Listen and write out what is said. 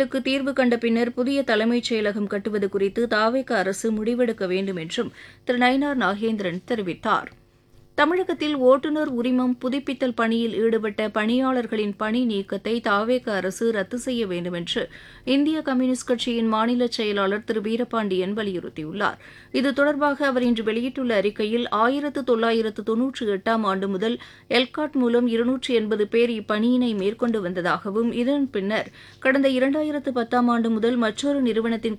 பிரச்சினைகளுக்கு தீர்வு கண்ட பின்னர் புதிய தலைமைச் செயலகம் கட்டுவது குறித்து தாவேக அரசு முடிவெடுக்க வேண்டும் என்றும் திரு நயினார் நாகேந்திரன் தெரிவித்தார் தமிழகத்தில் ஓட்டுநர் உரிமம் புதுப்பித்தல் பணியில் ஈடுபட்ட பணியாளர்களின் பணி நீக்கத்தை தாவேக அரசு ரத்து செய்ய வேண்டும் என்று இந்திய கம்யூனிஸ்ட் கட்சியின் மாநில செயலாளர் திரு வீரபாண்டியன் வலியுறுத்தியுள்ளார் இது தொடர்பாக அவர் இன்று வெளியிட்டுள்ள அறிக்கையில் ஆயிரத்து தொள்ளாயிரத்து தொன்னூற்றி எட்டாம் ஆண்டு முதல் எல்காட் மூலம் இருநூற்றி எண்பது பேர் இப்பணியினை மேற்கொண்டு வந்ததாகவும் இதன் பின்னர் கடந்த இரண்டாயிரத்து பத்தாம் ஆண்டு முதல் மற்றொரு நிறுவனத்தின்